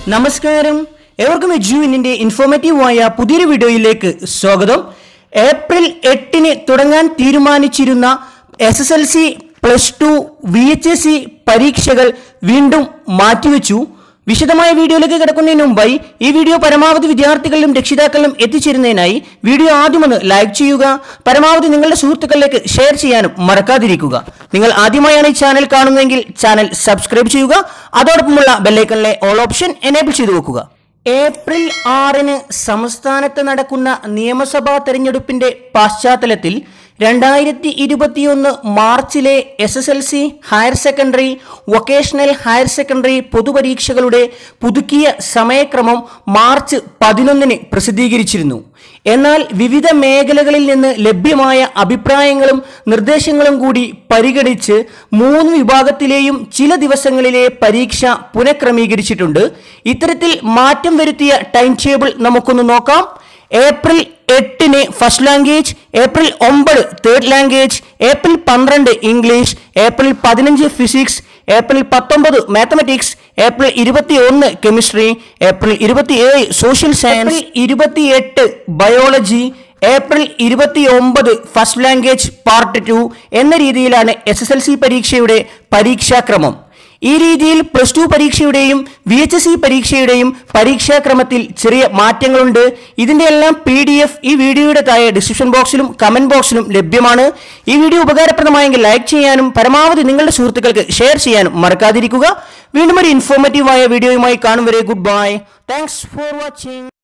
നമസ്കാരം എവർക്കും എജുവിനിന്റെ ഇൻഫോർമേറ്റീവായ പുതിയൊരു വീഡിയോയിലേക്ക് സ്വാഗതം ഏപ്രിൽ എട്ടിന് തുടങ്ങാൻ തീരുമാനിച്ചിരുന്ന S S L C plus two V H S C പരീക്ഷകൾ വീണ്ടും മാറ്റിവെച്ചു വിശദമായ വീഡിയോയിലേക്ക് കിടക്കുന്നതിന് മുമ്പായി ഈ വീഡിയോ പരമാവധി വിദ്യാർത്ഥികളിലും രക്ഷിതാക്കളിലും എത്തിച്ചേരുന്നതിനായി വീഡിയോ ആദ്യം ഒന്ന് ലൈക്ക് ചെയ്യുക പരമാവധി നിങ്ങളുടെ സുഹൃത്തുക്കളിലേക്ക് ഷെയർ ചെയ്യാനും മറക്കാതിരിക്കുക നിങ്ങൾ ആദ്യമായാണ് ഈ ചാനൽ കാണുന്നതെങ്കിൽ ചാനൽ സബ്സ്ക്രൈബ് ചെയ്യുക അതോടൊപ്പമുള്ള ബെല്ലൈക്കണിലെ ഓൾ ഓപ്ഷൻ എനേബിൾ ചെയ്തു വെക്കുക ഏപ്രിൽ ആറിന് സംസ്ഥാനത്ത് നടക്കുന്ന നിയമസഭാ തെരഞ്ഞെടുപ്പിന്റെ പശ്ചാത്തലത്തിൽ രണ്ടായിരത്തി ഇരുപത്തിയൊന്ന് മാർച്ചിലെ S S L C higher secondary vocational higher secondary പൊതുപരീക്ഷകളുടെ പുതുക്കിയ സമയക്രമം മാർച്ച് പതിനൊന്നിന് പ്രസിദ്ധീകരിച്ചിരുന്നു എന്നാൽ വിവിധ മേഖലകളിൽ നിന്ന് ലഭ്യമായ അഭിപ്രായങ്ങളും നിർദ്ദേശങ്ങളും കൂടി പരിഗണിച്ച് മൂന്ന് വിഭാഗത്തിലെയും ചില ദിവസങ്ങളിലെ പരീക്ഷ പുനഃക്രമീകരിച്ചിട്ടുണ്ട് ഇത്തരത്തിൽ മാറ്റം വരുത്തിയ ടൈം ടേബിൾ നമുക്കൊന്ന് നോക്കാം ഏപ്രിൽ എട്ടിന് ഫസ്റ്റ് ലാംഗ്വേജ് ഏപ്രിൽ ഒമ്പത് തേർഡ് ലാംഗ്വേജ് ഏപ്രിൽ പന്ത്രണ്ട് ഇംഗ്ലീഷ് ഏപ്രിൽ പതിനഞ്ച് ഫിസിക്സ് ഏപ്രിൽ പത്തൊമ്പത് മാത്തമാറ്റിക്സ് ഏപ്രിൽ ഇരുപത്തി ഒന്ന് കെമിസ്ട്രി ഏപ്രിൽ ഇരുപത്തിയേഴ് സോഷ്യൽ സയൻസ് ഇരുപത്തിയെട്ട് ബയോളജി ഏപ്രിൽ ഇരുപത്തി ഒമ്പത് ഫസ്റ്റ് ലാംഗ്വേജ് പാർട്ട് ടു എന്ന രീതിയിലാണ് എസ് എസ് എൽ സി പരീക്ഷയുടെ പരീക്ഷാക്രമം ഈ രീതിയിൽ പ്ലസ് ടു പരീക്ഷയുടെയും വി എച്ച് എസ് സി പരീക്ഷയുടെയും പരീക്ഷാക്രമത്തിൽ ചെറിയ മാറ്റങ്ങളുണ്ട് ഇതിന്റെ എല്ലാം പി ഡി എഫ് ഈ വീഡിയോയുടെ താഴെ ഡിസ്ക്രിപ്ഷൻ ബോക്സിലും കമന്റ് ബോക്സിലും ലഭ്യമാണ് ഈ വീഡിയോ ഉപകാരപ്രദമായെങ്കിൽ ലൈക്ക് ചെയ്യാനും പരമാവധി നിങ്ങളുടെ സുഹൃത്തുക്കൾക്ക് ഷെയർ ചെയ്യാനും മറക്കാതിരിക്കുക വീണ്ടും ഒരു ഇൻഫോർമേറ്റീവായ വീഡിയോയുമായി കാണും വരെ good bye thanks for watching